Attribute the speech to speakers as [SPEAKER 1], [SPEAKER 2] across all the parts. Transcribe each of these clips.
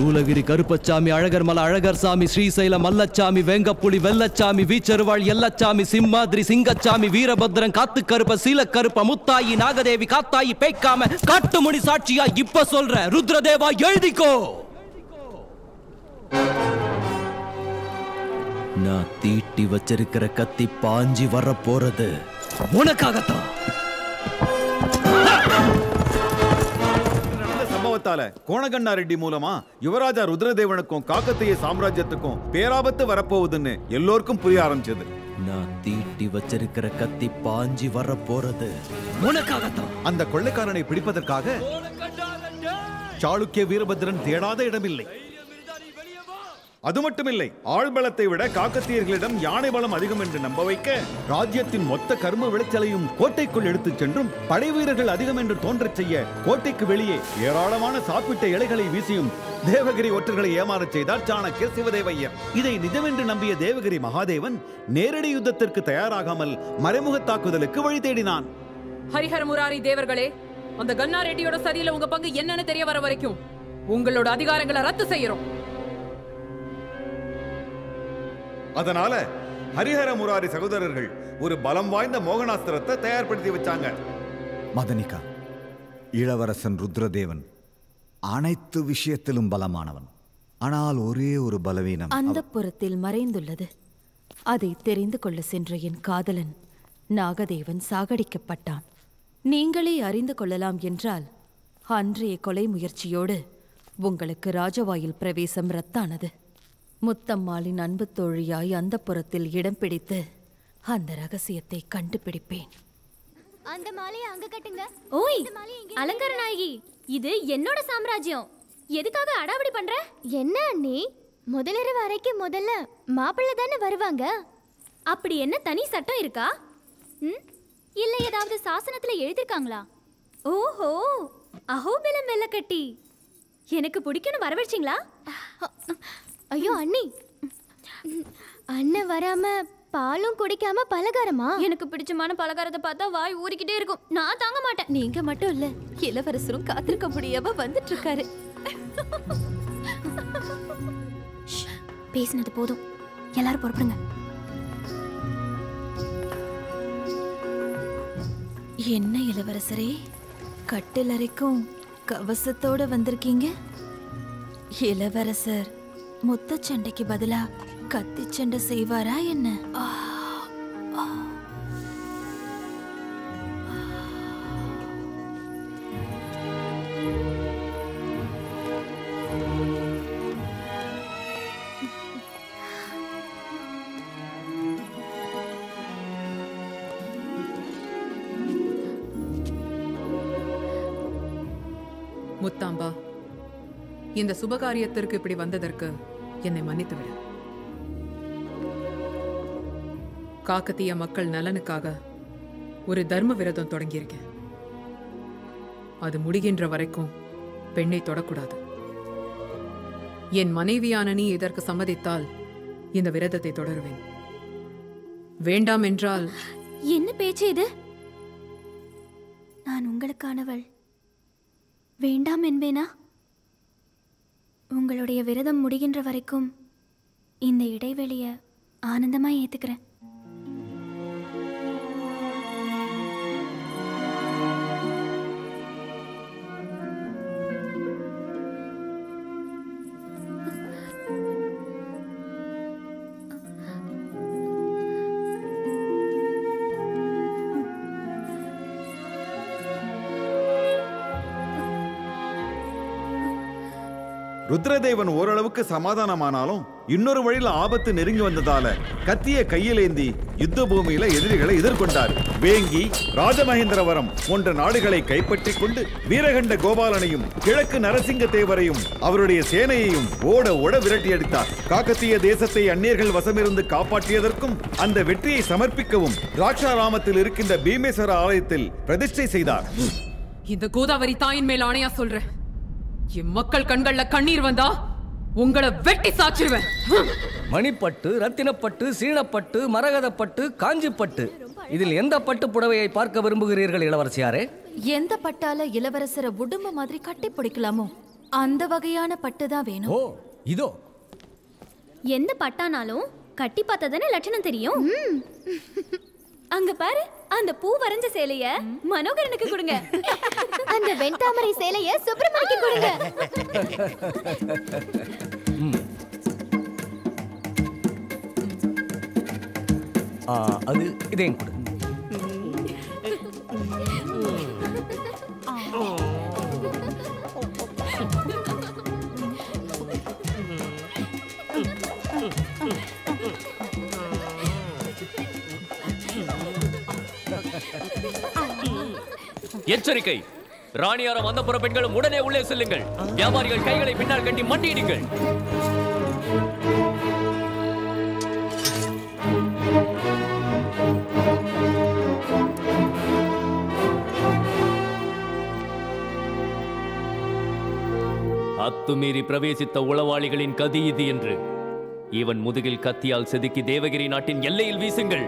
[SPEAKER 1] சூலகிரி கருப்பச்சாமி அழகர்மலை அழகர் சாமி ஸ்ரீசைலம் மல்லச்சாமி வேங்கப்புலி வெள்ளச்சாமி வீச்சருவாள் எல்லச்சாமி சிம்மாதிரி சிங்கச்சாமி வீரபத்ரன் காத்து கருப்ப சீலக்கருப்ப முத்தாயி நாகதேவி காத்தாயி பேய்க்காம காட்டுமணி சாட்சியா இப்ப சொல்ற ருத்ரதேவா எழுதிக்கோ நான் தீட்டி வச்சிருக்கிற கத்தி பாஞ்சி வர போறது உனக்காகத்தான்
[SPEAKER 2] நடந்த சம்பவத்தால கோணகண்ணா ரெட்டி மூலமா யுவராஜா ருத்ரதேவனுக்கும் காக்கத்திய சாம்ராஜ்யத்துக்கும் பேராபத்து வரப்போகுதுன்னு எல்லோருக்கும் புரிய ஆரம்பிச்சது
[SPEAKER 1] நான் தீட்டி வச்சிருக்கிற கத்தி பாஞ்சி வர போறது உனக்காகத்தான்
[SPEAKER 2] அந்த கொள்ளைக்காரனை பிடிப்பதற்காக சாளுக்கிய வீரபத்ரன் தேடாத இடமில்லை அது மட்டுமில்லை ஆள்பலத்தை விட காக்கத்தியர்களிடம் யானை பலம் அதிகம் என்று நம்ப வைக்க ராஜ்யத்தின் மொத்த கர்ம விளைச்சலையும் கோட்டைக்குள் எடுத்துச் சென்றும் படை வீரர்கள் அதிகம் என்று தோன்றச் செய்ய கோட்டைக்கு வெளியே ஏராளமான சாப்பிட்ட இலைகளை வீசியும் தேவகிரி ஒற்றர்களை ஏமாறச் செய்தார் சாணக்கிய சிவதேவையர் இதை நிஜமென்று நம்பிய தேவகிரி மகாதேவன் நேரடி யுத்தத்திற்கு தயாராகாமல் மறைமுக தாக்குதலுக்கு வழி தேடினான்
[SPEAKER 3] ஹரிஹர முராரி தேவர்களே அந்த கன்னா ரெட்டியோட சதியில உங்க பங்கு என்னன்னு தெரிய வர வரைக்கும் உங்களோட அதிகாரங்களை ரத்து செய்யறோம்
[SPEAKER 2] அதனால ஹரிஹர முராரி சகோதரர்கள் ஒரு பலம் வாய்ந்த மோகனாஸ்திரத்தை தயார்படுத்தி வச்சாங்க
[SPEAKER 4] மதனிகா இளவரசன் ருத்ரதேவன் அனைத்து விஷயத்திலும் பலமானவன் ஆனால் ஒரே ஒரு பலவீனம்
[SPEAKER 5] அந்த புறத்தில் மறைந்துள்ளது அதை தெரிந்து கொள்ள சென்ற என் காதலன் நாகதேவன் சாகடிக்கப்பட்டான் நீங்களே அறிந்து கொள்ளலாம் என்றால் அன்றைய கொலை முயற்சியோடு உங்களுக்கு ராஜவாயில் பிரவேசம் ரத்தானது முத்தம்மாளின் அன்பு தோழியாய் அந்த புறத்தில் இடம் பிடித்து அந்த ரகசியத்தை கண்டுபிடிப்பேன்
[SPEAKER 6] அந்த மாலையை அங்க கட்டுங்க
[SPEAKER 7] ஓய்
[SPEAKER 6] இந்த மாலையை இங்க
[SPEAKER 7] அலங்கார நாயகி இது என்னோட சாம்ராஜ்யம் எதுக்காக அடாவடி பண்ற
[SPEAKER 6] என்ன அண்ணி முதலிரவு அறைக்கு முதல்ல மாப்பிள்ளை தானே வருவாங்க
[SPEAKER 7] அப்படி என்ன தனி சட்டம் இருக்கா ம் இல்ல ஏதாவது சாசனத்துல எழுதிருக்காங்களா ஓஹோ அஹோபிலம் வெள்ளக்கட்டி எனக்கு பிடிக்கும்னு வரவழைச்சிங்களா
[SPEAKER 6] ஐயோ அண்ணி அண்ணன் வராம பாலும் குடிக்காம பலகாரமா
[SPEAKER 7] எனக்கு பிடிச்சமான பலகாரத்தை பார்த்தா வாய் ஊறிக்கிட்டே இருக்கும் நான் தாங்க மாட்டேன்
[SPEAKER 5] நீங்க மட்டும் இல்ல இளவரசரும் காத்திருக்க முடியாம வந்துட்டு இருக்காரு
[SPEAKER 7] பேசினது போதும் எல்லாரும் புறப்படுங்க
[SPEAKER 5] என்ன இளவரசரே கட்டிலறைக்கும் கவசத்தோட வந்திருக்கீங்க இளவரசர் முத்தச்சண்டைக்கு பதிலா கத்திச் சண்டை செய்வாரா என்ன ஆ, ஆ.
[SPEAKER 3] முத்தாம்பா இந்த சுபகாரியத்திற்கு இப்படி வந்ததற்கு என்னை மன்னித்து விடு காக்கத்திய மக்கள் நலனுக்காக ஒரு தர்ம விரதம் தொடங்கியிருக்கேன் அது முடிகின்ற வரைக்கும் பெண்ணை தொடக்கூடாது என் மனைவியான நீ இதற்கு சம்மதித்தால் இந்த விரதத்தை தொடருவேன் வேண்டாம் என்றால்
[SPEAKER 7] என்ன பேச்சு இது நான் உங்களுக்கானவள் வேண்டாம் என்பேனா உங்களுடைய விரதம் முடிகின்ற வரைக்கும் இந்த இடைவெளிய ஆனந்தமா ஏத்துக்கிறேன்
[SPEAKER 2] ருத்ரதேவன் ஓரளவுக்கு சமாதானமானாலும் இன்னொரு வழியில ஆபத்து நெருங்கி வந்ததால கத்திய கையிலேந்தி யுத்த பூமியில எதிரிகளை எதிர்கொண்டார் வேங்கி ராஜமகேந்திரவரம் போன்ற நாடுகளை கைப்பற்றிக் கொண்டு வீரகண்ட கோபாலனையும் கிழக்கு நரசிங்க தேவரையும் அவருடைய சேனையையும் ஓட ஓட விரட்டி அடித்தார் காக்கத்திய தேசத்தை அந்நியர்கள் வசமிருந்து காப்பாற்றியதற்கும் அந்த வெற்றியை சமர்ப்பிக்கவும் ராட்சாராமத்தில் இருக்கின்ற பீமேஸ்வர ஆலயத்தில் பிரதிஷ்டை செய்தார்
[SPEAKER 3] இந்த கோதாவரி தாயின் மேல் ஆணையா சொல்றேன் என் மக்கள் கண்கள்ல கண்ணீர் வந்தா உங்களை வெட்டி சாச்சிருவேன்
[SPEAKER 8] மணிப்பட்டு ரத்தினப்பட்டு சீனப்பட்டு மரகதப்பட்டு காஞ்சிப்பட்டு இதில் எந்த பட்டு புடவையை பார்க்க விரும்புகிறீர்கள் இளவரசியாரே
[SPEAKER 5] எந்த பட்டால இளவரசரை உடும்பு மாதிரி கட்டி பிடிக்கலாமோ அந்த வகையான பட்டு தான் வேணும்
[SPEAKER 8] ஓ இதோ
[SPEAKER 7] எந்த பட்டானாலும் கட்டி பார்த்தா தானே லட்சணம் தெரியும் அங்க பாரு அந்த பூ வரைஞ்ச சேலைய மனோகரனுக்கு கொடுங்க
[SPEAKER 6] அந்த வெண்தாமரை சேலைய சுப்பிரமணிக்கு கொடுங்க
[SPEAKER 8] ஆ, அது இதையும் கொடு
[SPEAKER 9] எச்சரிக்கை ராணியாரம் அந்த பெண்களும் உடனே உள்ளே செல்லுங்கள் வியாபாரிகள் கைகளை பின்னால் கட்டி மண்டியிடுங்கள் அத்துமீறி பிரவேசித்த உளவாளிகளின் கதி இது என்று இவன் முதுகில் கத்தியால் செதுக்கி தேவகிரி நாட்டின் எல்லையில் வீசுங்கள்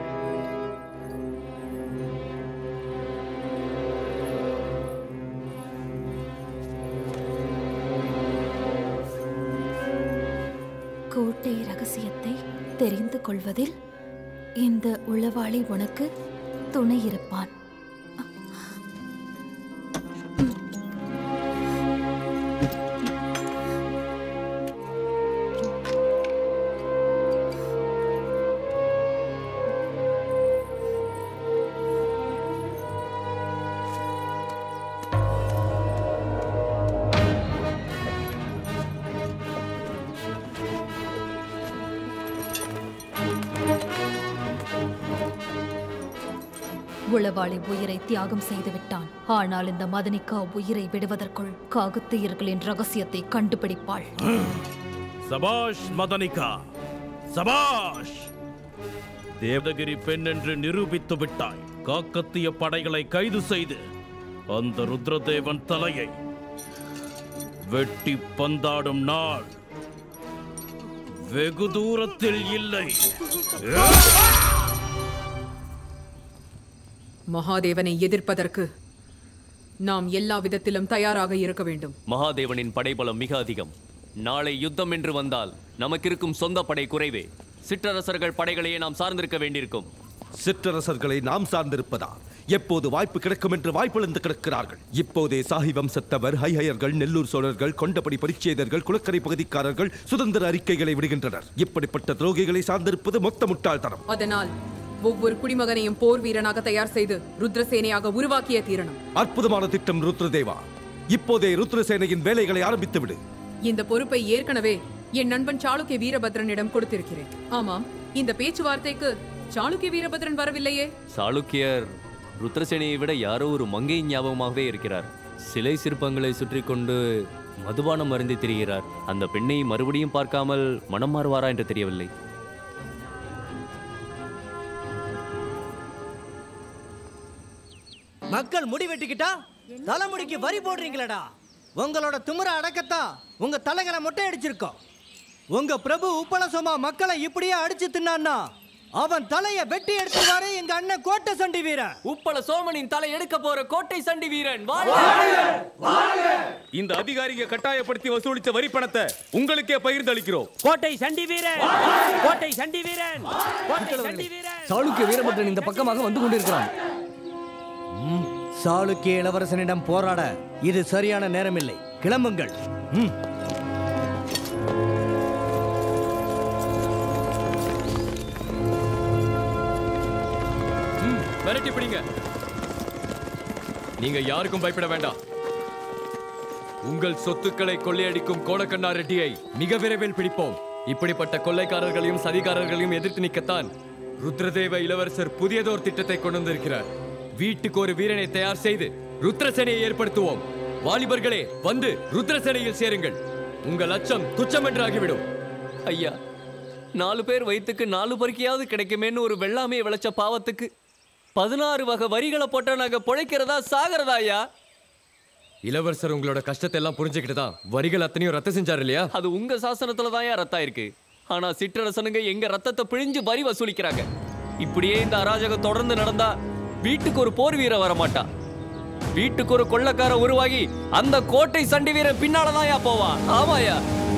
[SPEAKER 5] கோட்டை ரகசியத்தை தெரிந்து கொள்வதில் இந்த உளவாளி உனக்கு துணை இருப்பான் உளவாளி உயிரை தியாகம் செய்து விட்டான் ஆனால் இந்த மதனிகா உயிரை விடுவதற்குள் காகத்தியர்களின் ரகசியத்தை கண்டுபிடிப்பாள்
[SPEAKER 10] சபாஷ் மதனிகா சபாஷ் தேவகிரி பெண் என்று நிரூபித்து விட்டாய் காக்கத்திய படைகளை கைது செய்து அந்த ருத்ரதேவன் தலையை வெட்டி பந்தாடும் நாள் வெகு தூரத்தில் இல்லை
[SPEAKER 3] மகாதேவனை எதிர்ப்பதற்கு நாம் எல்லா விதத்திலும் தயாராக இருக்க வேண்டும்
[SPEAKER 9] மகாதேவனின் படைபலம் மிக அதிகம் நாளை யுத்தம் என்று வந்தால் நமக்கு இருக்கும் சொந்த படை குறைவே சிற்றரசர்கள் படைகளையே நாம் சார்ந்திருக்க வேண்டியிருக்கும்
[SPEAKER 11] சிற்றரசர்களை நாம் சார்ந்திருப்பதா எப்போது வாய்ப்பு கிடைக்கும் என்று வாய்ப்பிழந்து கிடக்கிறார்கள் இப்போதே சாஹி வம்சத்தவர் ஹைஹயர்கள் நெல்லூர் சோழர்கள் கொண்டபடி பரிச்சேதர்கள் குளக்கரை பகுதிக்காரர்கள் சுதந்திர அறிக்கைகளை விடுகின்றனர் இப்படிப்பட்ட துரோகிகளை சார்ந்திருப்பது மொத்த முட்டாள்தனம்
[SPEAKER 3] அதனால் ஒவ்வொரு குடிமகனையும் போர் வீரனாக தயார் செய்து ருத்ரசேனையாக உருவாக்கிய தீரணும்
[SPEAKER 11] அற்புதமான திட்டம் ருத்ரதேவா இப்போதே ருத்ரசேனையின் வேலைகளை ஆரம்பித்து விடு
[SPEAKER 3] இந்த பொறுப்பை ஏற்கனவே என் நண்பன் சாளுக்கிய வீரபத்ரனிடம் கொடுத்திருக்கிறேன் ஆமாம் இந்த பேச்சுவார்த்தைக்கு சாளுக்கிய வீரபத்ரன் வரவில்லையே
[SPEAKER 9] சாளுக்கியர் ருத்ரசேனையை விட யாரோ ஒரு மங்கை ஞாபகமாகவே இருக்கிறார் சிலை சிற்பங்களை சுற்றி கொண்டு மதுபானம் அருந்தி திரிகிறார் அந்த பெண்ணை மறுபடியும் பார்க்காமல் மனம் மாறுவாரா என்று தெரியவில்லை
[SPEAKER 12] மக்கள் முடி வெட்டிக்கிட்டா தலைமுடிக்கு வரி போடுறீங்களடா உங்களோட திமிர அடக்கத்தான் உங்க தலைகளை மொட்டை அடிச்சிருக்கோம் உங்க பிரபு உப்பளசமா மக்களை இப்படியே அடிச்சு தின்னான்னா அவன் தலைய வெட்டி எடுத்து வர எங்க அண்ணன் கோட்டை சண்டி வீரன்
[SPEAKER 9] உப்பள சோமனின் தலை எடுக்க போற கோட்டை சண்டி வீரன்
[SPEAKER 10] இந்த அதிகாரிங்க கட்டாயப்படுத்தி வசூலித்த வரி பணத்தை உங்களுக்கே பகிர்ந்து அளிக்கிறோம்
[SPEAKER 12] கோட்டை சண்டி வீரன் கோட்டை சண்டி வீரன் கோட்டை சண்டி வீரன்
[SPEAKER 8] சாளுக்கிய வீரபத்ரன் இந்த பக்கமாக வந்து கொண்டிருக்கிறான்
[SPEAKER 12] சாளுக்கிய இளவரசனிடம் போராட இது சரியான நேரமில்லை கிளம்புங்கள் ம்.
[SPEAKER 9] விரட்டி பிடிங்க நீங்க யாருக்கும் பயப்பட வேண்டாம் உங்கள் சொத்துக்களை கொள்ளையடிக்கும் கோடக்கண்ணா ரெட்டியை மிக விரைவில் பிடிப்போம் இப்படிப்பட்ட கொள்ளைக்காரர்களையும் சதிகாரர்களையும் எதிர்த்து நிற்கத்தான் ருத்ரதேவ இளவரசர் புதியதோர் திட்டத்தை கொண்டு வந்திருக்கிறார் வீட்டுக்கு ஒரு வீரனை தயார் செய்து ருத்ரசேனையை ஏற்படுத்துவோம் வாலிபர்களே வந்து ருத்ரசேனையில் சேருங்கள் உங்கள் அச்சம் துச்சம் என்று ஆகிவிடும் ஐயா நாலு பேர் வயிற்றுக்கு நாலு பருக்கியாவது கிடைக்குமேன்னு ஒரு வெள்ளாமையை விளைச்ச பாவத்துக்கு பதினாறு வகை வரிகளை போட்டா நாங்க பொழைக்கிறதா சாகிறதா ஐயா இளவரசர் உங்களோட கஷ்டத்தை எல்லாம் புரிஞ்சுக்கிட்டு தான் வரிகள் அத்தனையும் ரத்த செஞ்சாரு இல்லையா அது உங்க சாசனத்துல தான் ரத்தம் இருக்கு ஆனா சிற்றரசனுங்க எங்க ரத்தத்தை பிழிஞ்சு வரி வசூலிக்கிறாங்க இப்படியே இந்த அராஜகம் தொடர்ந்து நடந்தா வீட்டுக்கு ஒரு போர் வீரர் வர மாட்டா வீட்டுக்கு ஒரு கொள்ளக்கார உருவாகி அந்த கோட்டை சண்டி வீரன் பின்னாலதான் போவான் ஆமாயா